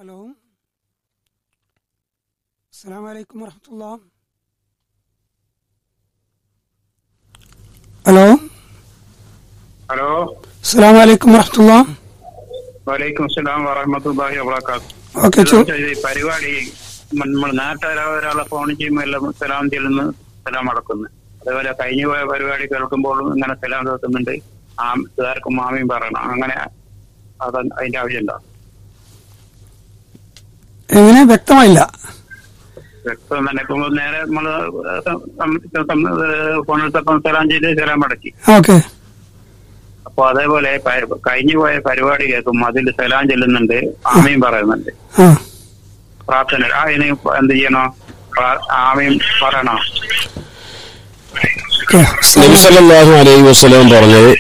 hello അസ്സാം വലൈക്കും വറഹമത്തുള്ള ഹലോ ഹലോ അസ്സാം വലൈക്കും വറഹമത്തുള്ള വലൈക്കും അസ്സലാം വറഹമത്തുള്ളാഹി വബറകാത്ത് ഓക്കെ ചോ ഈ പരിപാടി നമ്മൾ നേരത്തെ ഒരാ- ഒരാളെ ഫോൺ ചെയ്യുമ്പോൾ എല്ലാം സലാം ചെല്ലുന്നു സലാം അടക്കുന്നു അതേപോലെ കഴിഞ്ഞു പോയ പരിപാടി കേൾക്കുമ്പോഴും ഇങ്ങനെ സലാം കേൾക്കുന്നുണ്ട് ആ ഇതാർക്കും മാമിയും പറയണം അങ്ങനെ അത് അതിന്റെ ആവശ്യമുണ്ടോ എങ്ങനെ വ്യക്തമായില്ല വ്യക്തം തന്നെ ഇപ്പൊ നേരെ നമ്മള് ഫോണെടുത്തപ്പം സലാം ചെയ്ത് സലാം അടക്കി ഓക്കെ അപ്പൊ അതേപോലെ പ- കഴിഞ്ഞു പോയ പരിപാടി കേൾക്കും അതിൽ സലാം ചെല്ലുന്നുണ്ട് ആമയും പറയുന്നുണ്ട് ആ പ്രാർത്ഥന ആ ഇനി എന്ത് ചെയ്യണോ പ്രാ- ആമയും പറയണോ ഓക്കെ നബി സല്ലല്ലാഹു അലൈഹി വസല്ലം പറഞ്ഞത്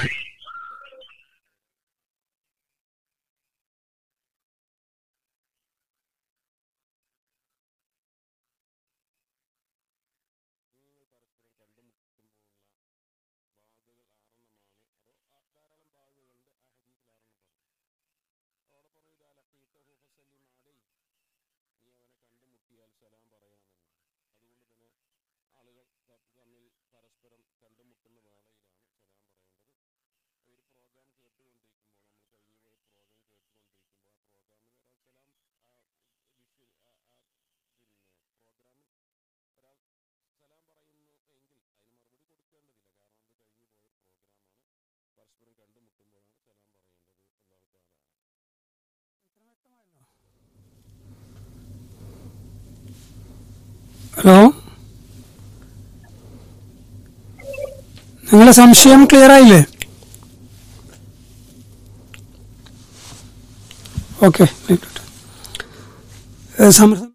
ഹലോ നിങ്ങളെ സംശയം ക്ലിയർ ആയില്ലേ ഓക്കെ സമരം